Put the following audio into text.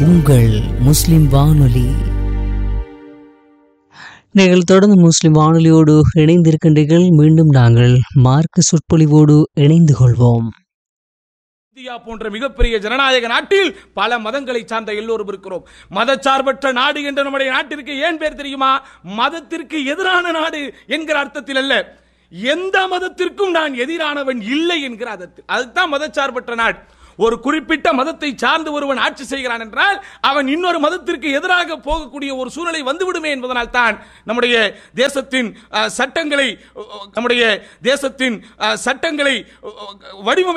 உங்கள் முஸ்லிம் வானொலி நீங்கள் தொடர்ந்து முஸ்லிம் வானொலியோடு இணைந்திருக்கின்றீர்கள் மீண்டும் நாங்கள் மார்க்க சொற்பொழிவோடு இணைந்து கொள்வோம் இந்தியா போன்ற மிகப்பெரிய ஜனநாயக நாட்டில் பல மதங்களை சார்ந்த எல்லோரும் இருக்கிறோம் மதச்சார்பற்ற நாடு என்ற நம்முடைய நாட்டிற்கு ஏன் பேர் தெரியுமா மதத்திற்கு எதிரான நாடு என்கிற அர்த்தத்தில் அல்ல எந்த மதத்திற்கும் நான் எதிரானவன் இல்லை என்கிற அர்த்தத்தில் அதுதான் மதச்சார்பற்ற நாடு ஒரு குறிப்பிட்ட மதத்தை சார்ந்து ஒருவன் ஆட்சி செய்கிறான் என்றால் அவன் இன்னொரு மதத்திற்கு எதிராக போகக்கூடிய ஒரு சூழ்நிலை வந்துவிடுமே என்பதனால் தான் நம்முடைய தேசத்தின் அஹ், சட்டங்களை அஹ், நம்முடைய தேசத்தின் அஹ், சட்டங்களை அஹ், வடிவமை